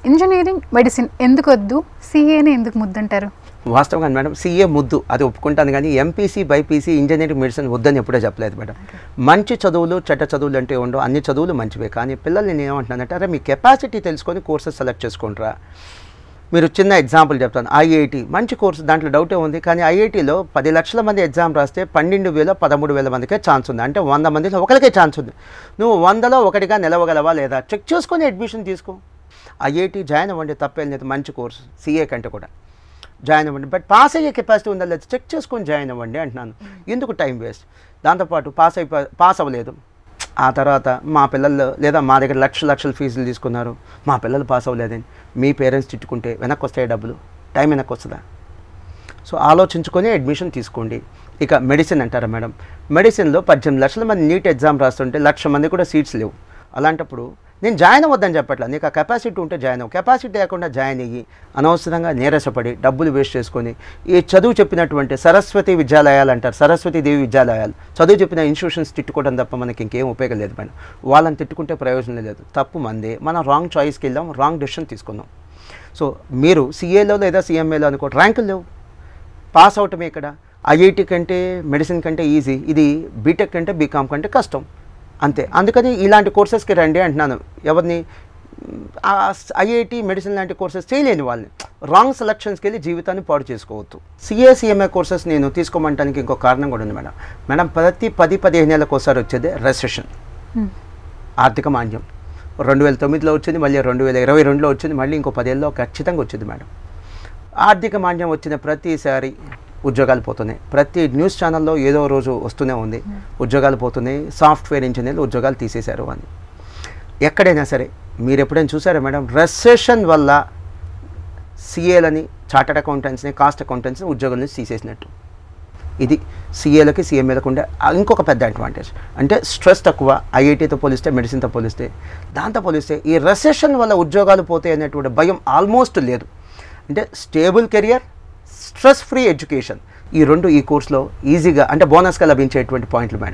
engineering medicine ఎందుకు వద్దు సిఏని ఎందుకు ముద్దంటారు వాస్తవంగా మేడం సీఏ ముద్దు అది ఒప్పుకుంటాను కానీ ఎంపీసీ బైపీసీ ఇంజనీరింగ్ మెడిసిన్ వద్దని ఎప్పుడూ చెప్పలేదు మేడం మంచి చదువులు చెడ్డ చదువులు అంటే ఉండవు అన్ని చదువులు మంచివే కానీ పిల్లల్ని నేను ఏమంటున్నానంటే అరే మీ కెపాసిటీ తెలుసుకొని కోర్సెస్ సెలెక్ట్ చేసుకుంటారా మీరు చిన్న ఎగ్జాంపుల్ చెప్తాను ఐఐటి మంచి కోర్సు దాంట్లో డౌటే ఉంది కానీ ఐఐటిలో పది లక్షల మంది ఎగ్జామ్ రాస్తే పన్నెండు వేల పదమూడు వేల మందికే ఛాన్స్ ఉంది అంటే వంద మందిలో ఒకరికే ఛాన్స్ ఉంది నువ్వు వందలో ఒకటిగా నిలవగలవా లేదా చెక్ చేసుకొని అడ్మిషన్ తీసుకో ఐఐటి జాయిన్ అవ్వండి తప్పేం లేదు మంచి కోర్సు సిఏ కంటే కూడా జాయిన్ అవ్వండి బట్ పాస్ అయ్యే కెపాసిటీ ఉందా లేదా చెక్ చేసుకొని జాయిన్ అవ్వండి అంటున్నాను ఎందుకు టైం వేస్ట్ దాంతోపాటు పాస్ అయిపో పాస్ అవ్వలేదు ఆ తర్వాత మా పిల్లలు లేదా మా దగ్గర లక్ష లక్షల ఫీజులు తీసుకున్నారు మా పిల్లలు పాస్ అవ్వలేదని మీ పేరెంట్స్ తిట్టుకుంటే వెనక్కి వస్తాయి డబ్బులు టైం వెనక్కి వస్తుందా సో ఆలోచించుకొని అడ్మిషన్ తీసుకోండి ఇక మెడిసిన్ అంటారా మేడం మెడిసిన్లో పద్దెనిమిది లక్షల మంది నీట్ ఎగ్జామ్ రాస్తుంటే లక్ష మంది కూడా సీట్స్ లేవు అలాంటప్పుడు నేను జాయిన్ అవ్వద్దని చెప్పట్లా నీకు ఆ కెపాసిటీ ఉంటే జాయిన్ అవ్వు కెపాసిటీ లేకుండా జాయిన్ అయ్యి అనవసరంగా నీరసపడి డబ్బులు వేస్ట్ చేసుకొని ఈ చదువు చెప్పినటువంటి సరస్వతి విద్యాలయాలు అంటారు సరస్వతి దేవి విద్యాలయాలు చదువు చెప్పిన ఇన్స్టిట్యూషన్స్ తిట్టుకోవడం తప్ప మనకి ఇంకేం ఉపయోగం లేదు మేడం వాళ్ళని తిట్టుకుంటే ప్రయోజనం లేదు తప్పు మందే మనం రాంగ్ చాయిస్కి వెళ్ళాం రాంగ్ డెసిషన్ తీసుకున్నాం సో మీరు సిఏలో లేదా సిఎంఏలో అనుకో ర్యాంకులు లేవు పాస్ అవటమే ఇక్కడ ఐఐటి కంటే మెడిసిన్ కంటే ఈజీ ఇది బీటెక్ కంటే బీకామ్ కంటే కష్టం అంతే అందుకని ఇలాంటి కోర్సెస్కి రండి అంటున్నాను ఎవరిని ఐఐటి మెడిసిన్ లాంటి కోర్సెస్ చేయలేని వాళ్ళని రాంగ్ సెలక్షన్స్కి వెళ్ళి జీవితాన్ని పాడు చేసుకోవద్దు సిఏసిఎంఏ కోర్సెస్ నేను తీసుకోమంటానికి ఇంకో కారణం కూడా ఉంది మేడం మేడం ప్రతి పది పదిహేను నెలలకు ఒకసారి వచ్చేది రెసెషన్ ఆర్థిక మాంద్యం రెండు వేల తొమ్మిదిలో వచ్చింది మళ్ళీ రెండు వేల ఇరవై రెండులో వచ్చింది మళ్ళీ ఇంకో పదేళ్ళలో ఖచ్చితంగా వచ్చింది మేడం ఆర్థిక మాంద్యం వచ్చిన ప్రతిసారి ఉద్యోగాలు పోతున్నాయి ప్రతి న్యూస్ ఛానల్లో ఏదో రోజు వస్తూనే ఉంది ఉద్యోగాలు పోతున్నాయి సాఫ్ట్వేర్ ఇంజనీర్లు ఉద్యోగాలు తీసేశారు అని ఎక్కడైనా సరే మీరు ఎప్పుడైనా చూసారా మేడం రెసెషన్ వల్ల సిఏలని చార్టర్డ్ అకౌంటెంట్స్ని కాస్ట్ అకౌంటెంట్స్ని ఉద్యోగాల నుంచి తీసేసినట్టు ఇది సిఏలకి సిఎంఏలకు ఉండే ఆ ఇంకొక పెద్ద అడ్వాంటేజ్ అంటే స్ట్రెస్ తక్కువ ఐఐటీతో పోలిస్తే మెడిసిన్తో పోలిస్తే దాంతో పోలిస్తే ఈ రెసెషన్ వల్ల ఉద్యోగాలు పోతాయి అనేటువంటి భయం ఆల్మోస్ట్ లేదు అంటే stable career stress free education ఈ రెండు ఈ కోర్సులో ఈజీగా అంటే బోనస్గా లభించేటువంటి పాయింట్లు మేడం